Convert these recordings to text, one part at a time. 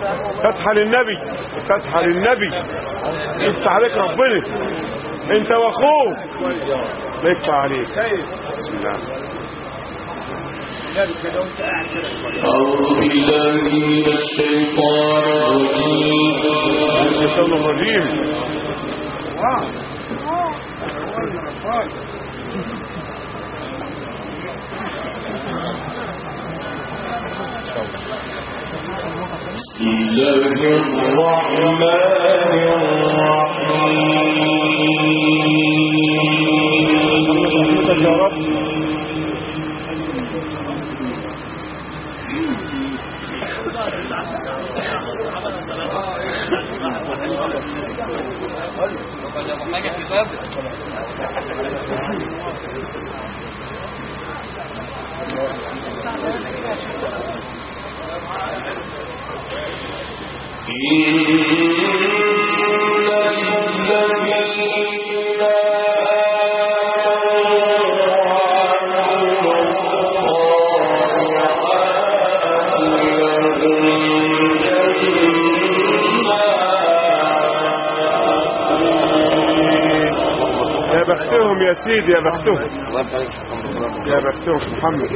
فتحة للنبي فتحة للنبي يفتح عليك ربنا انت واخوك لا يفتح عليك بسم الله أعوذ بالله من الشيطان الرجيم الشيطان الرجيم بسم الله الرحمن الرحيم يا رب يا بختهم يا سيدي يا بختهم يا بختهم محمد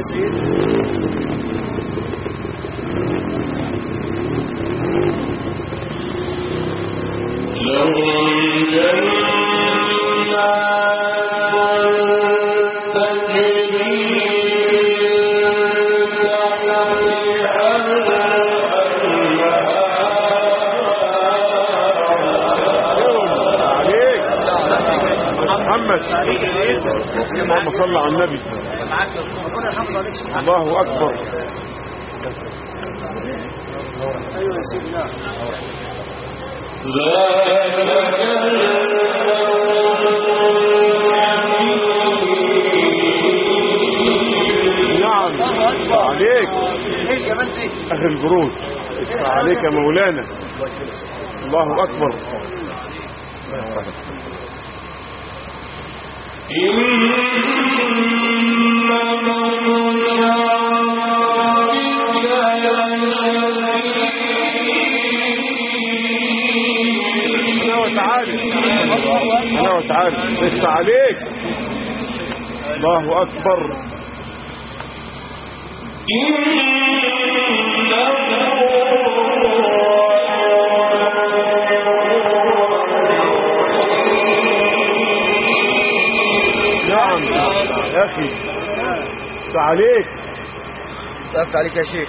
عليك محمد اللهم صل على النبي الله اكبر نعم عليك اخي الجرود ادفع عليك يا مولانا الله اكبر انا وتعالى انا وتعالى ادفع عليك الله اكبر نعم يا اخي ادفع عليك وقفت عليك يا شيخ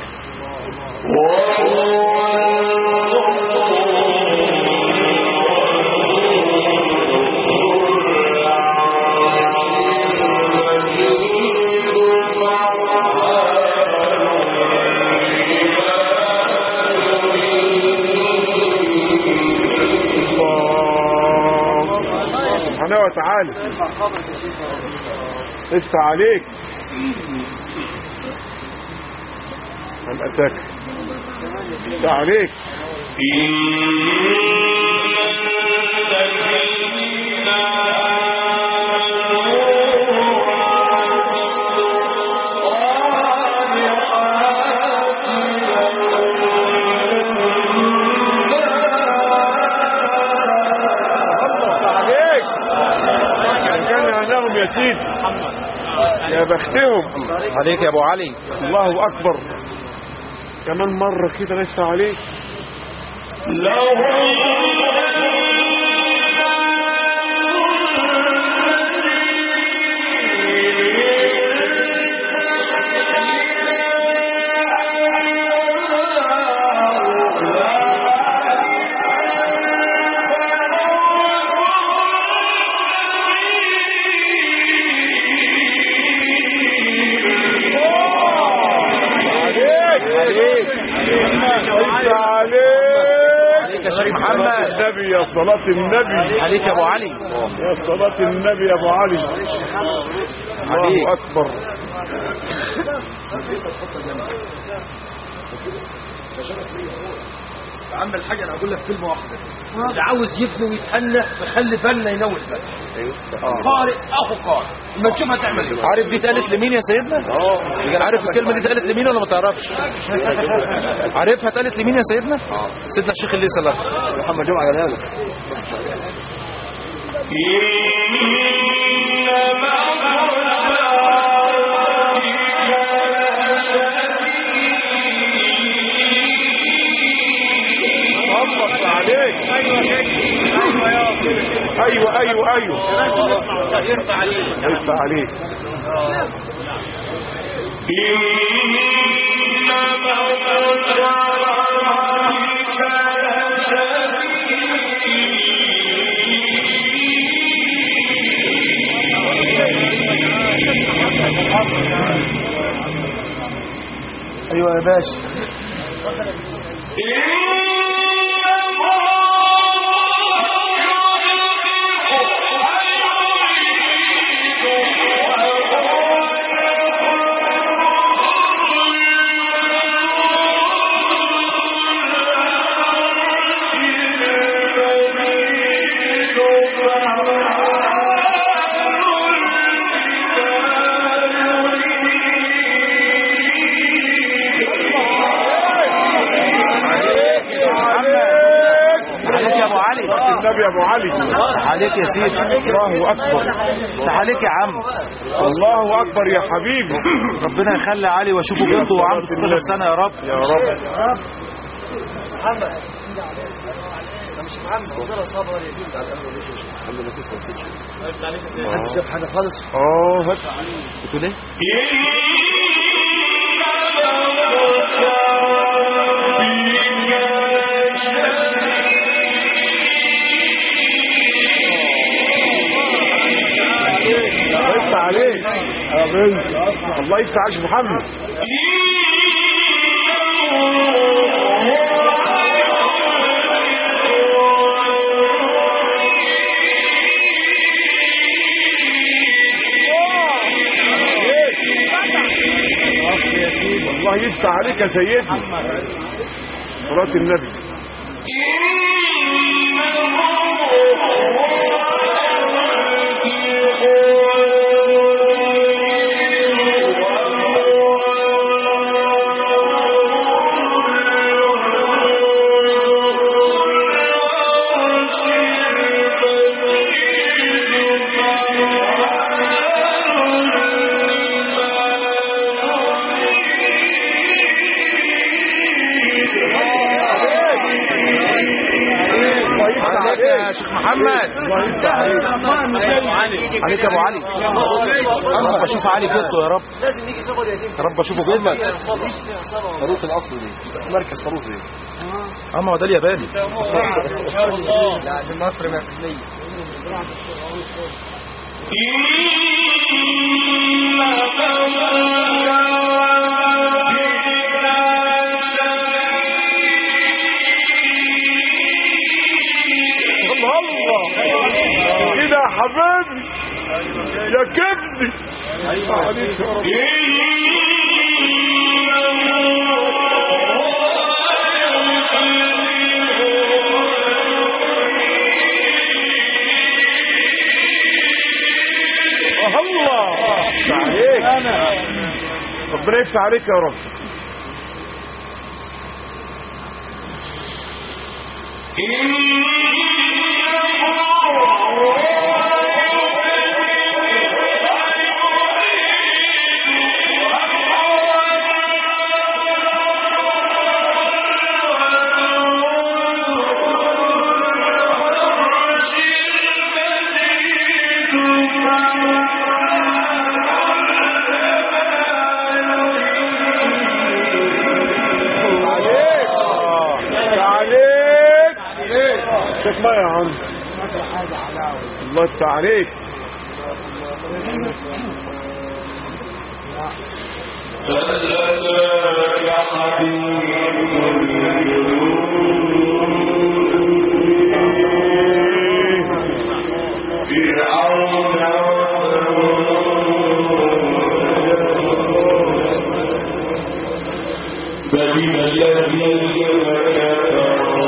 الله سبحانه وتعالى ادفع عليك هل اتاك ادفع عليك ادفع عليك كان هناهم يا سيدي يا بختهم عليك يا ابو علي الله اكبر كمان مرة كده لسه عليك عليك عليك لسه عليك عليك يا شيخ صلاة محمد النبي يا صلاة النبي عليك يا ابو علي يا صلاة النبي يا ابو علي عليك. الله اكبر عم الحاج انا هقول لك كلمه واحده اللي عاوز يبني ويتهنى فخلي بالنا ينول بقى قارئ اخو قارئ ما تشوف هتعمل ايه عارف دي اتقالت لمين يا سيدنا عارف الكلمه دي اتقالت لمين ولا ما تعرفش عارفها اتقالت لمين يا سيدنا سيدنا الشيخ اللي صلى محمد جمعه قالها لك الله عليك ايوه ايوه ايوه يرفع عليك ايوه يا باشا عليك يا ابو علي النبي يا ابو علي عليك يا سيدي الله اكبر عليك يا عم الله اكبر يا حبيبي ربنا يخلي علي واشوفه بنته وعنده 16 سنه يا رب يا رب محدش شاف حاجه خالص اه هات بتقول ايه الله يفتح عليك يا بنت الله يفتح عليك محمد الله يفتح عليك يا سيدي صلاة النبي الله يفتح عليك يا شيخ محمد الله يفتح عليك عليك يا ابو علي يا رب اشوف علي بيته يا رب يا رب اشوفه بيته طروس الاصل دي مركز طروس دي اما هو ده الياباني لا دي مصر 100% الله الله كده يا حبيبي يا كبدي عليك يا رب آه الله يفتح عليك ربنا يفتح عليك يا رب عليك عليك شوف ما يا عم الله يفتح عليك فبما الذين كفروا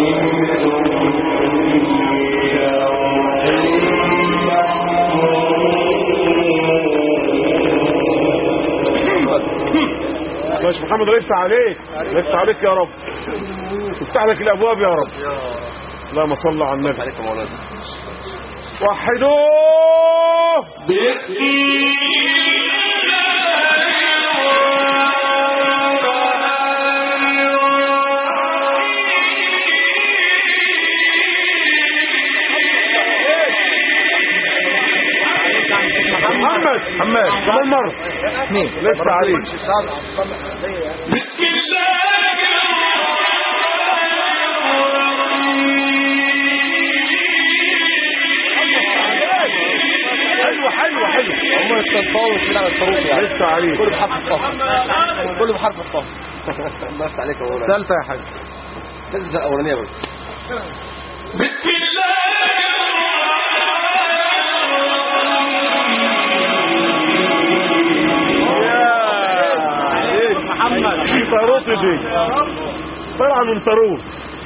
ماشي محمد لف عليك لف عليك يا رب افتح لك الابواب يا رب اللهم صل على النبي عليك يا مولانا وحدوه محمد محمد كمان مرة اثنين لف عليك حلو حلو حلو هم التفاوض كده على الحروف يعني لف عليك كله بحرف الطه كله بحرف الطه الله يفتح عليك يا مولانا ثالثة يا حاج لازم الاولانيه بس محمد دي طاروت دي طلع من طاروت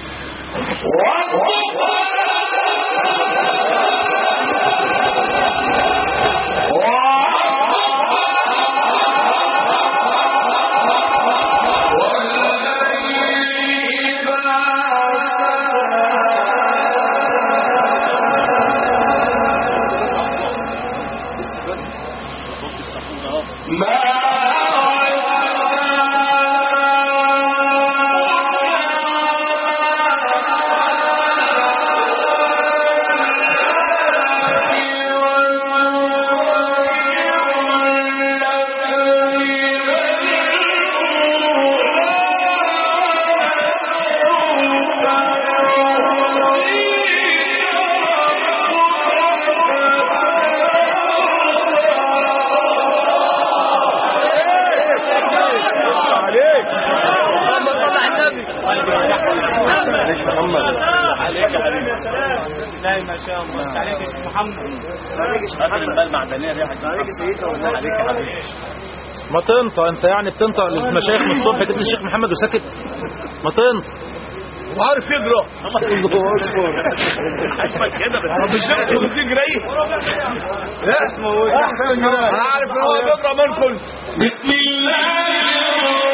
عليك محمد صلى على النبي عليك محمد ما تنطق انت يعني بتنطق للمشايخ من الصبح تبني الشيخ محمد وساكت ما تنطق وعارف يقرا طب مش ده كنت تجري لا انا عارف ان هو بيقرا من كل بسم الله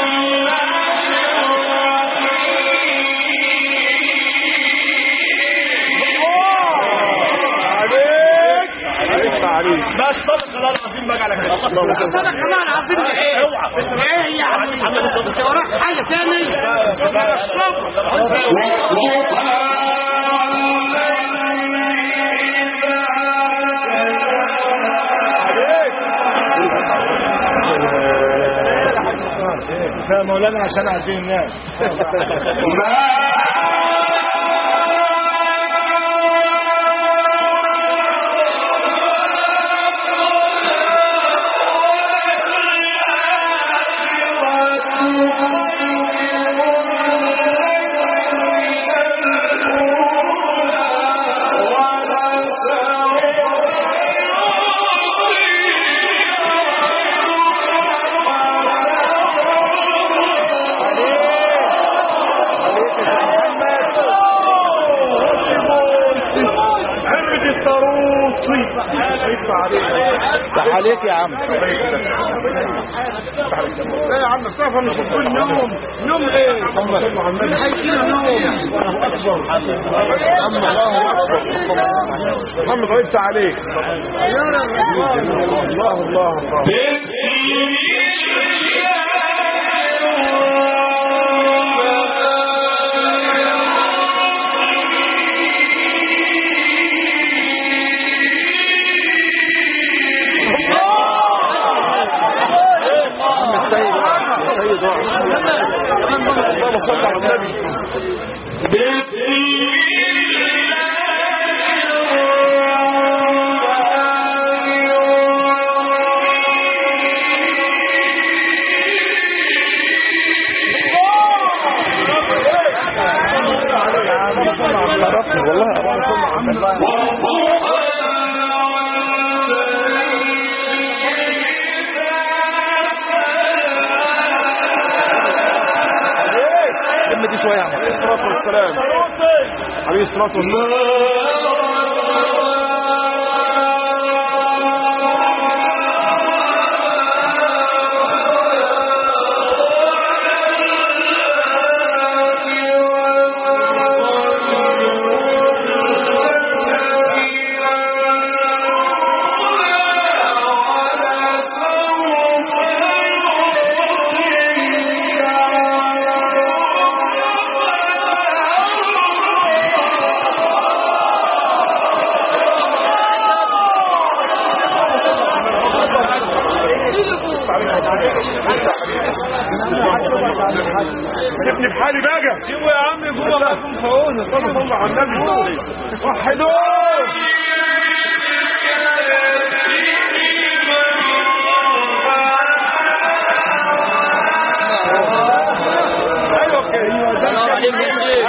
عليك عليك عليك بس صدق الله العظيم بقى على كده صدق الله العظيم دي ايه؟ ايه يا عم؟ انت وراك حاجه تاني؟ يا مولانا عشان عارفين الناس عمد الطاروسي لف عليك افتح عليك يا عم لا يا عم استغفر مش مسؤول نوم نوم ايه محمد محمد هيجيله نوم محمد غيبت عليك الله الله الله اللهم صل على النبي لم دي شويه يا عم والسلام عليه الصلاة والسلام سيبني بحالي بقى سيبوا يا عم جوه بقى كون فعونه صلوا صلوا على النبي وحدوه ايوه كده الله رحيم بالشيخ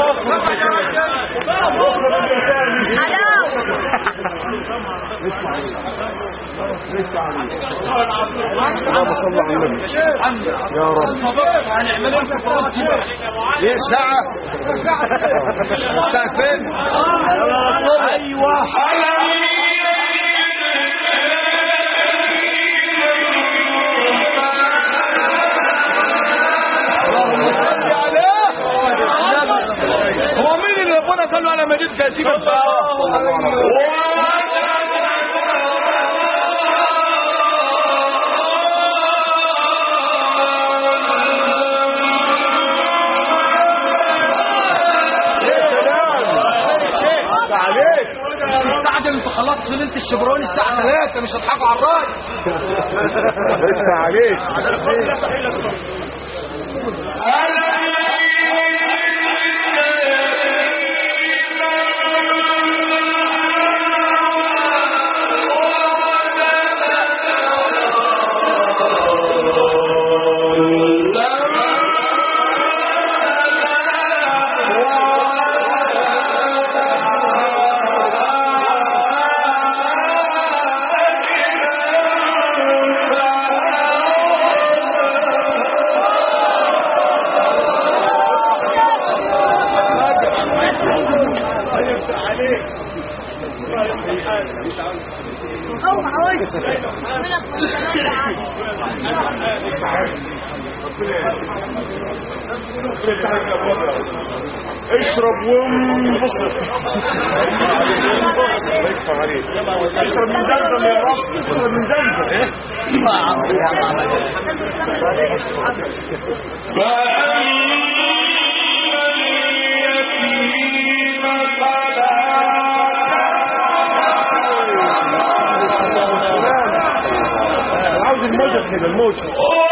اللهم صل على النبي يا رب ليه ساعة الساعة فين هو مين اللي ربنا قال له على مدينة كاتب عليك الساعة دي انت خلصت ليلة الشبراني الساعة 3 مش هتضحكوا على الراجل لسه عليك اشرب وانبسط الله يكفى عليك اشرب من زمزم يا رب اشرب من زمزم عاوز الموجة كده الموجة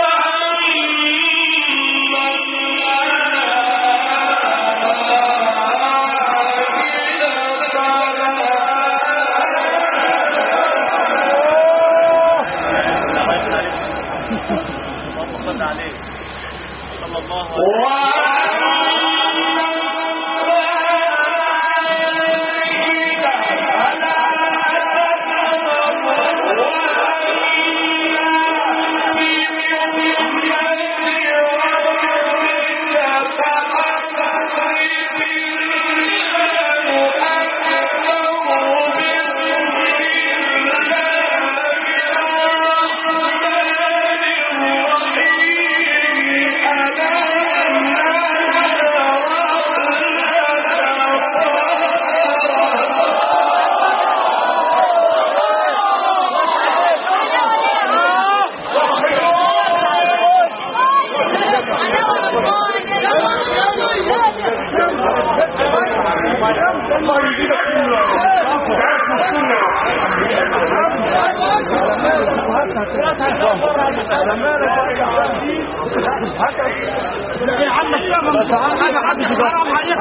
الله يزيدك يا عم الشيخ انا حد حرام عليك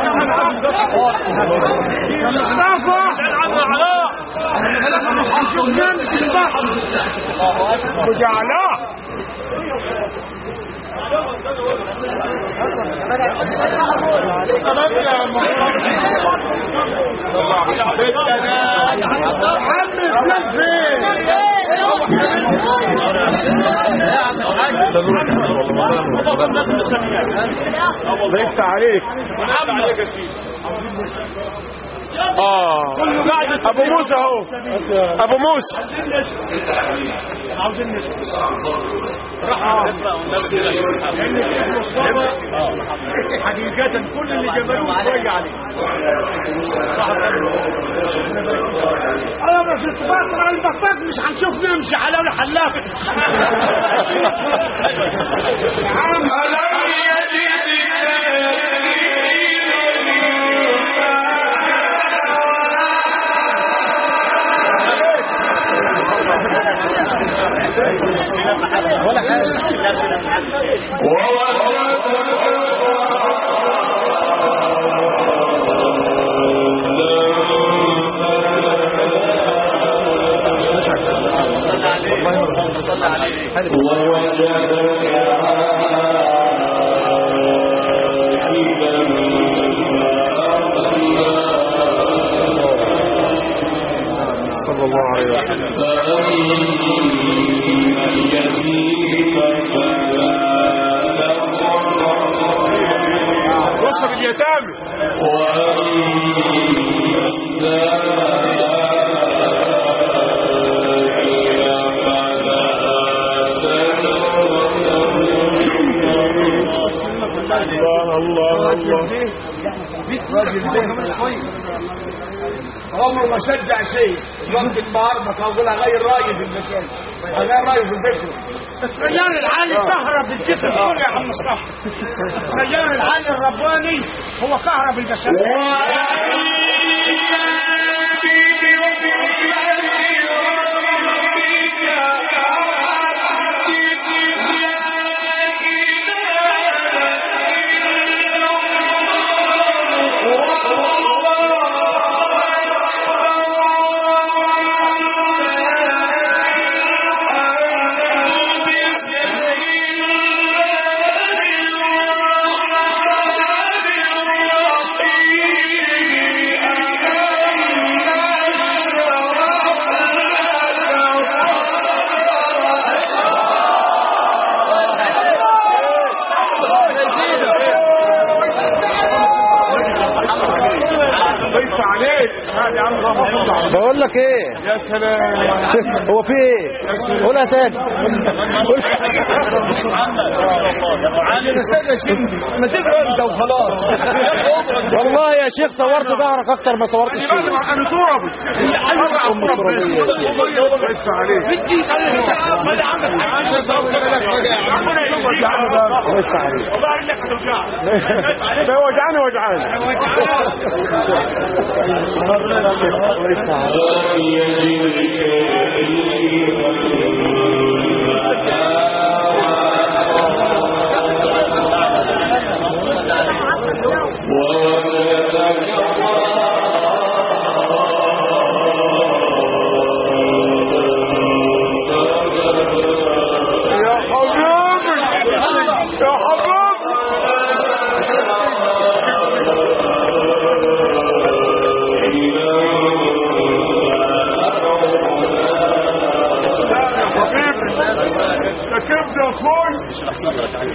يا مصطفى هنشوف مين في البحر وجعلاه محمد فين ده نور الكلام والله الله يفتح عليك اه ابو موسى اهو ابو موسى حقيقة كل اللي جماله شوية عليه انا بس البطل البطاط مش هنشوف نمشي على الحلاق ألم يجدك صلى الله عليه وسلم وصف اليتامى الله الله الله عمره ما شجع شيء وقت النهار ما كان يقول اغير رايي في المكان اغير رايي في الفكر السيار العالي كهرب الجسم كله يا عم مصطفى السيار العالي الرباني هو كهرب البشريه ضيف عليك هذا يا عم الله بقول لك ايه يا سلام هو في ايه قولها تاني قول- ما تقرا انت وخلاص والله يا شيخ صورت ظهرك اكتر ما صورت الشيخ انا تربي ام الترابيه ضيف عليك ضيف عليك ده وجعاني وجعاني يا حبيبي يا حبيبي لا يا حبيبي ده كبد يا اخوي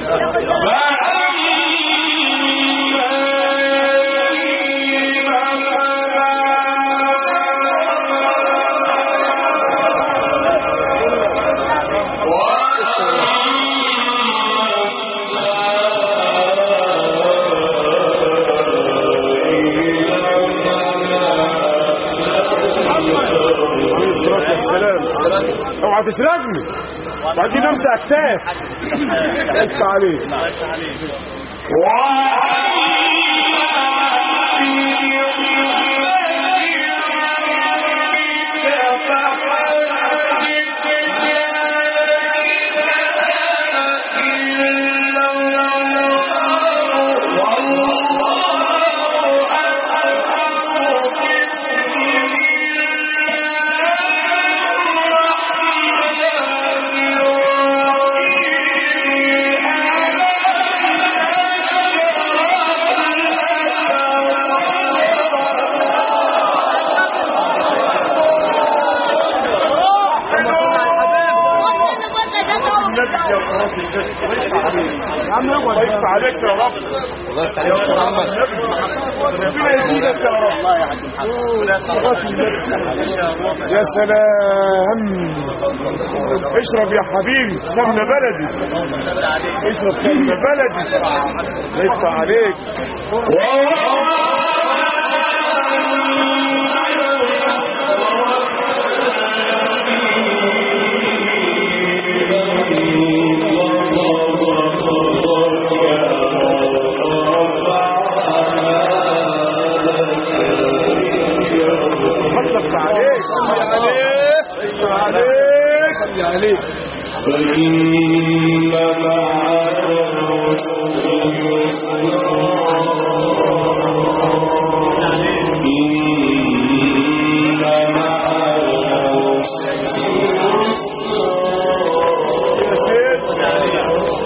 عليه الصلاة والسلام اوعى تسرقني وبعدين نمسى اكتاف انت عليك النبي يا قرات الجسد الله يفتح عليك يا رب الله يفتح عليك يا محمد ربنا يزيدك يا رب يا سلام اشرب يا حبيبي سمنة بلدي اشرب سمنة بلدي الله يفتح عليك الله يفتح عليك يفتح عليك يا عليك يا سيد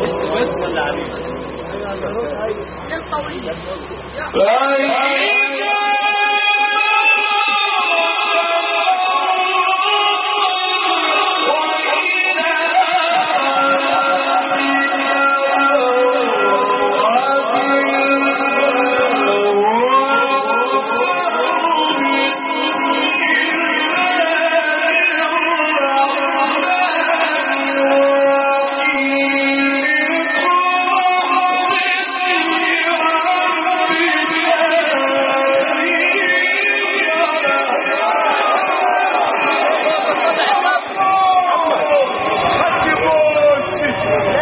خدي بوسي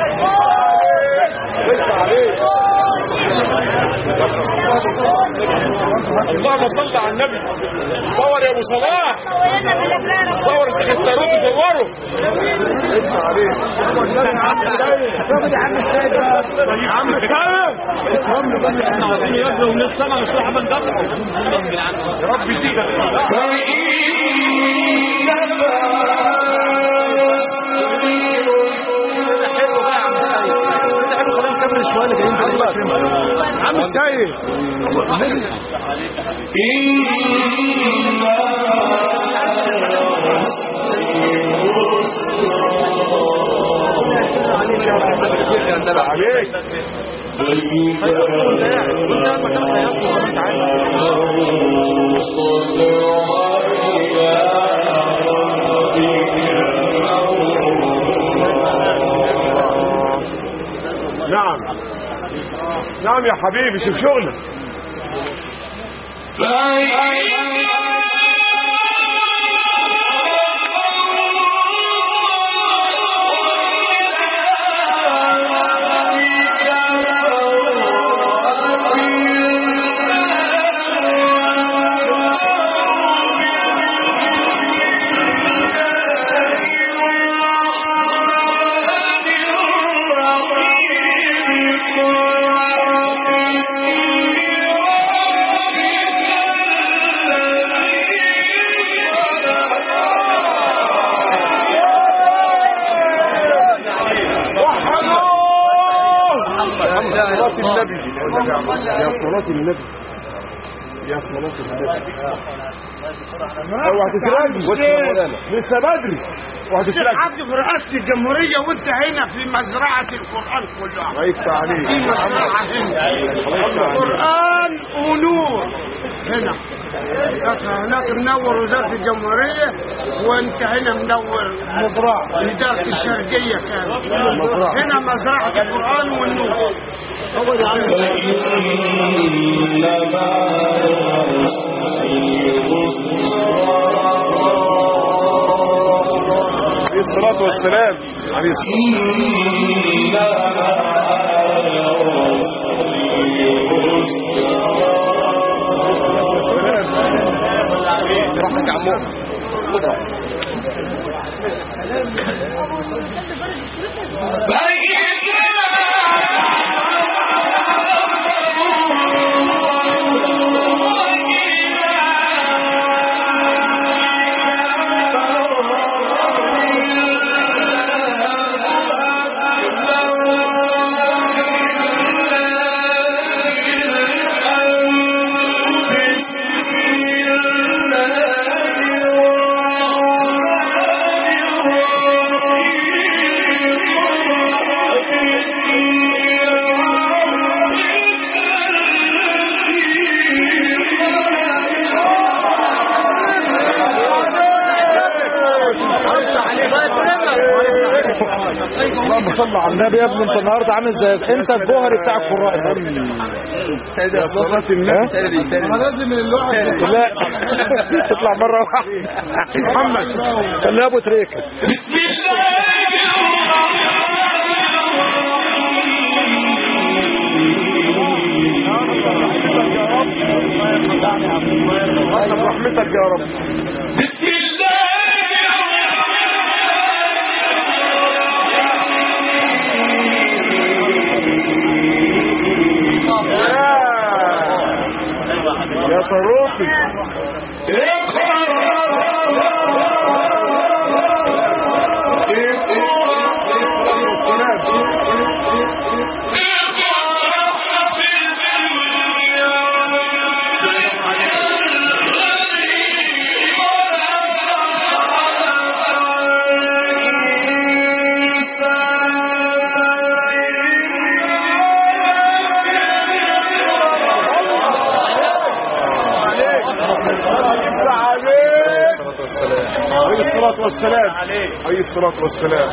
يفتح عليك اللهم صل على النبي صور يا ابو صلاح صور الشيخ الطاروق صوره يفتح عليك يا عم السيد احنا عايزين يجروا من السماء مش واحد يا رب يزيدك حلو بقى يا عم سيد حلو خلينا نكمل شويه اللي جايين دول الله يكرمك عم السيد عليك نعم نعم يا حبيبي شوف شغلك صلاة النبي يا صلاة النبي يا صلاة النبي اوعى تسرقني لسه بدري اوعى الشيخ تسرقني عبد في رئاسة الجمهورية وانت هنا في مزرعة القرآن كلها الله يفتح عليك في مزرعة هنا الله يفتح عليك قرآن ونور هنا هناك منور وزارة الجمهورية وانت هنا منور مزرعة إدارة الشرقية كانت هنا مزرعة القرآن والنور هو ده عم عليه الصلاة والسلام عليه الصلاة براحتك يا عمو Thank you. اللهم صل على النبي يا ابني انت النهارده عامل زي انت الجوهري بتاع القراء يا صلاة النبي لازم اللغة لا تطلع مره واحده محمد خليها ابو تريكه بسم الله برحمتك يا رب بسم الله يا يا طروقي عليه الصلاة والسلام عليه الصلاة والسلام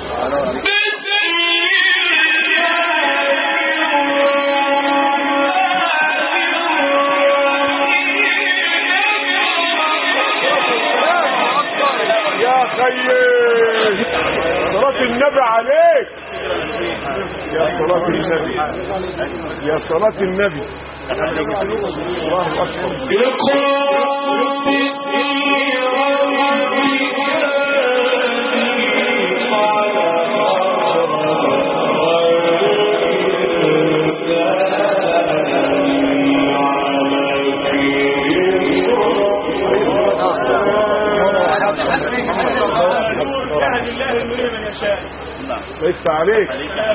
يا خيي صلاة النبي عليك يا صلاة النبي يا صلاة النبي الله أكبر ليس عليك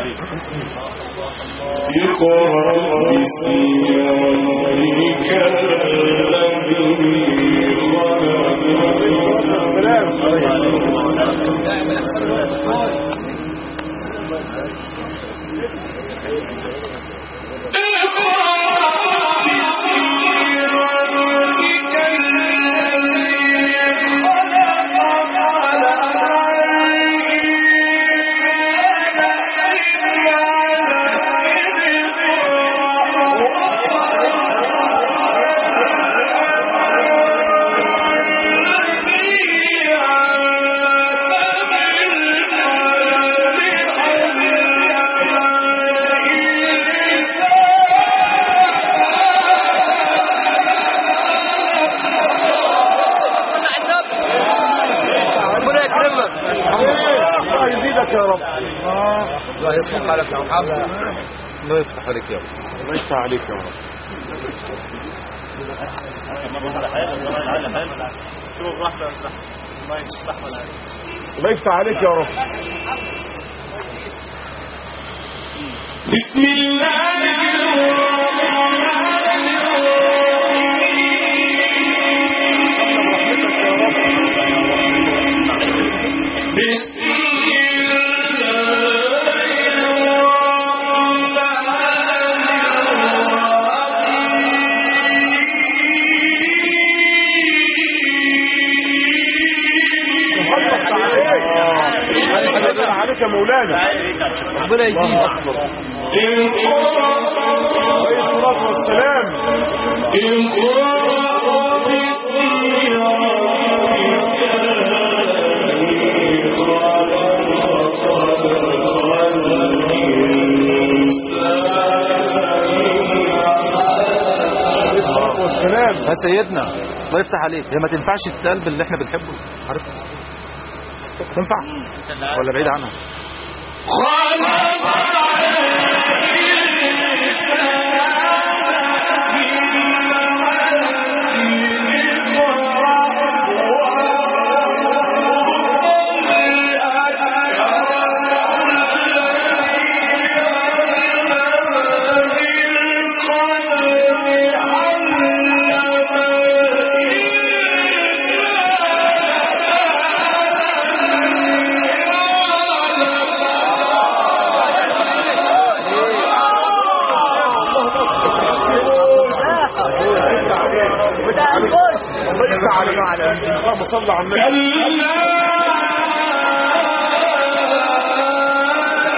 ربنا يكرمك الله يزيدك يا رب الله يصلح حالك يا محمد الله يفتح عليك يا رب ليس عليك يا رب ليس عليك يا رب بسم الله ليس عليك يا مولانا ربنا يزيدك عليه الصلاة والسلام عليه الصلاة والسلام يا سيدنا الله يفتح عليك هي ما تنفعش تتقال باللي احنا بنحبه عارف تنفع ولا بعيد عنها ليس عليك اللهم صل على النبي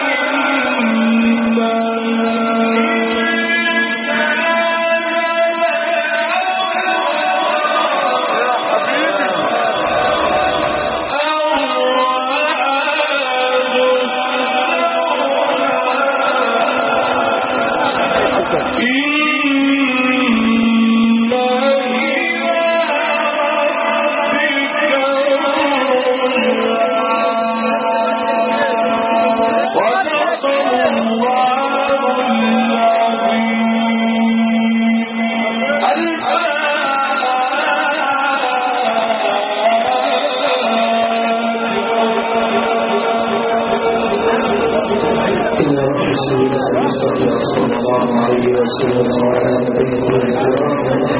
سيدنا المصطفى صلى الله عليه وسلم وعلى نبيه الكرام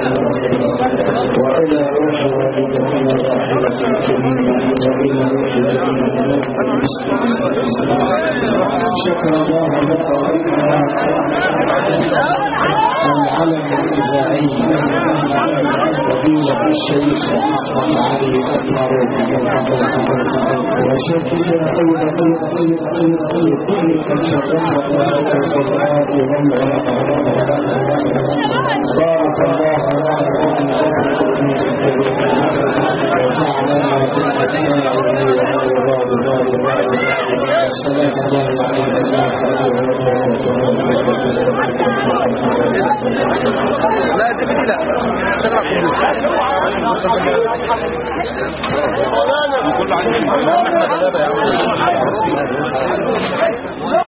وعلى روح والدتنا الرحمة الكريمة وإلى روح جميع شكر الله لك العلم الإذاعي فضيلة الشيخ أحمد علي أكبر وشكر أيضا أيضا أيضا أيضا أيضا كل من شرفنا الله بالقرآن بارك الله لا دي بدي لا شغل كله عندي كله عندي